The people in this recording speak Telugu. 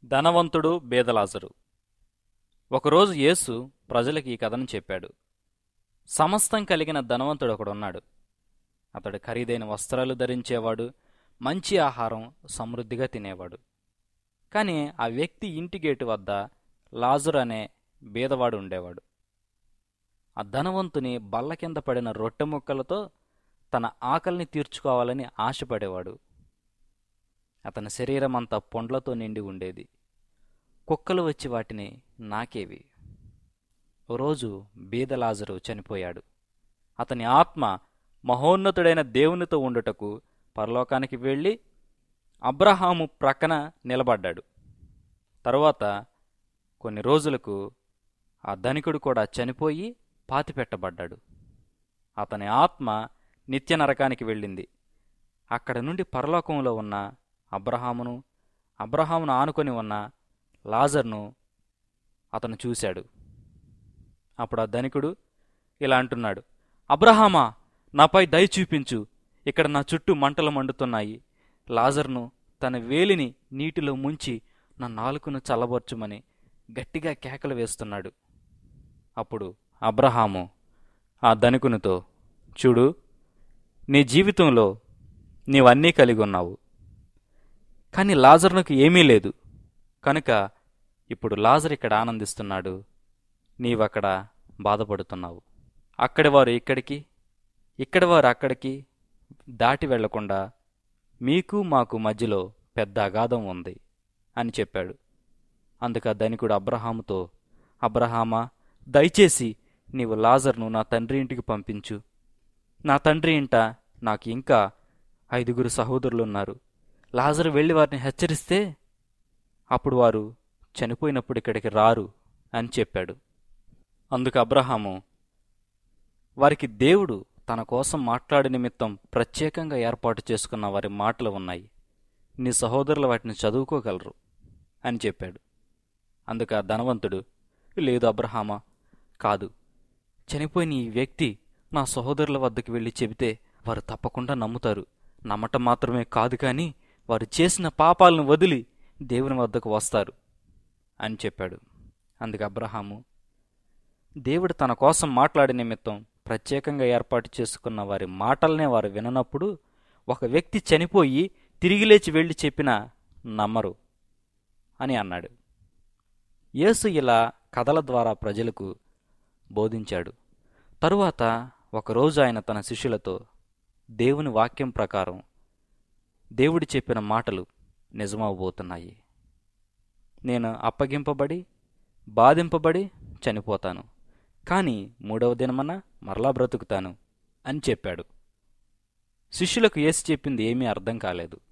ధనవంతుడు బేదలాజరు ఒకరోజు యేసు ప్రజలకు ఈ కథను చెప్పాడు సమస్తం కలిగిన ధనవంతుడు ఒకడున్నాడు అతడు ఖరీదైన వస్త్రాలు ధరించేవాడు మంచి ఆహారం సమృద్ధిగా తినేవాడు కాని ఆ వ్యక్తి ఇంటి గేటు వద్ద లాజరు అనే బీదవాడు ఉండేవాడు ఆ ధనవంతుని బల్ల కింద పడిన రొట్టె ముక్కలతో తన ఆకలిని తీర్చుకోవాలని ఆశపడేవాడు అతని శరీరం అంతా పొండ్లతో నిండి ఉండేది కుక్కలు వచ్చి వాటిని నాకేవి ఓ రోజు బీదలాజరు చనిపోయాడు అతని ఆత్మ మహోన్నతుడైన దేవునితో ఉండుటకు పరలోకానికి వెళ్ళి అబ్రహాము ప్రక్కన నిలబడ్డాడు తరువాత కొన్ని రోజులకు ఆ ధనికుడు కూడా చనిపోయి పాతిపెట్టబడ్డాడు అతని ఆత్మ నిత్య నరకానికి వెళ్ళింది అక్కడ నుండి పరలోకంలో ఉన్న అబ్రహామును అబ్రహామును ఆనుకొని ఉన్న లాజర్ను అతను చూశాడు అప్పుడు ఆ ధనికుడు ఇలా అంటున్నాడు అబ్రహామా నాపై దయ చూపించు ఇక్కడ నా చుట్టూ మంటలు మండుతున్నాయి లాజర్ను తన వేలిని నీటిలో ముంచి నా నాలుకను చల్లబర్చుమని గట్టిగా కేకలు వేస్తున్నాడు అప్పుడు అబ్రహాము ఆ ధనికునితో చూడు నీ జీవితంలో నీవన్నీ కలిగి ఉన్నావు కానీ లాజర్నుకు ఏమీ లేదు కనుక ఇప్పుడు లాజర్ ఇక్కడ ఆనందిస్తున్నాడు నీవక్కడ బాధపడుతున్నావు అక్కడి వారు ఇక్కడికి ఇక్కడి వారు అక్కడికి దాటి వెళ్లకుండా మీకు మాకు మధ్యలో పెద్ద అగాధం ఉంది అని చెప్పాడు అందుకు ఆ ధనికుడు అబ్రహాముతో అబ్రహామా దయచేసి నీవు లాజర్ను నా తండ్రి ఇంటికి పంపించు నా తండ్రి ఇంట నాకు ఇంకా ఐదుగురు సహోదరులున్నారు లాజరు వెళ్ళి వారిని హెచ్చరిస్తే అప్పుడు వారు చనిపోయినప్పుడు ఇక్కడికి రారు అని చెప్పాడు అందుకు అబ్రహాము వారికి దేవుడు తన కోసం మాట్లాడే నిమిత్తం ప్రత్యేకంగా ఏర్పాటు చేసుకున్న వారి మాటలు ఉన్నాయి నీ సహోదరులు వాటిని చదువుకోగలరు అని చెప్పాడు అందుకు ఆ ధనవంతుడు లేదు అబ్రహామా కాదు చనిపోయిన ఈ వ్యక్తి నా సహోదరుల వద్దకు వెళ్ళి చెబితే వారు తప్పకుండా నమ్ముతారు నమ్మటం మాత్రమే కాదు కానీ వారు చేసిన పాపాలను వదిలి దేవుని వద్దకు వస్తారు అని చెప్పాడు అందుకు అబ్రహాము దేవుడు తన కోసం మాట్లాడే నిమిత్తం ప్రత్యేకంగా ఏర్పాటు చేసుకున్న వారి మాటలనే వారు విననప్పుడు ఒక వ్యక్తి చనిపోయి తిరిగి లేచి వెళ్ళి చెప్పినా నమ్మరు అని అన్నాడు యేసు ఇలా కథల ద్వారా ప్రజలకు బోధించాడు తరువాత ఒకరోజు ఆయన తన శిష్యులతో దేవుని వాక్యం ప్రకారం దేవుడు చెప్పిన మాటలు నిజమవబోతున్నాయి నేను అప్పగింపబడి బాధింపబడి చనిపోతాను కాని మూడవ దినమన మరలా బ్రతుకుతాను అని చెప్పాడు శిష్యులకు యేసు చెప్పింది ఏమీ అర్థం కాలేదు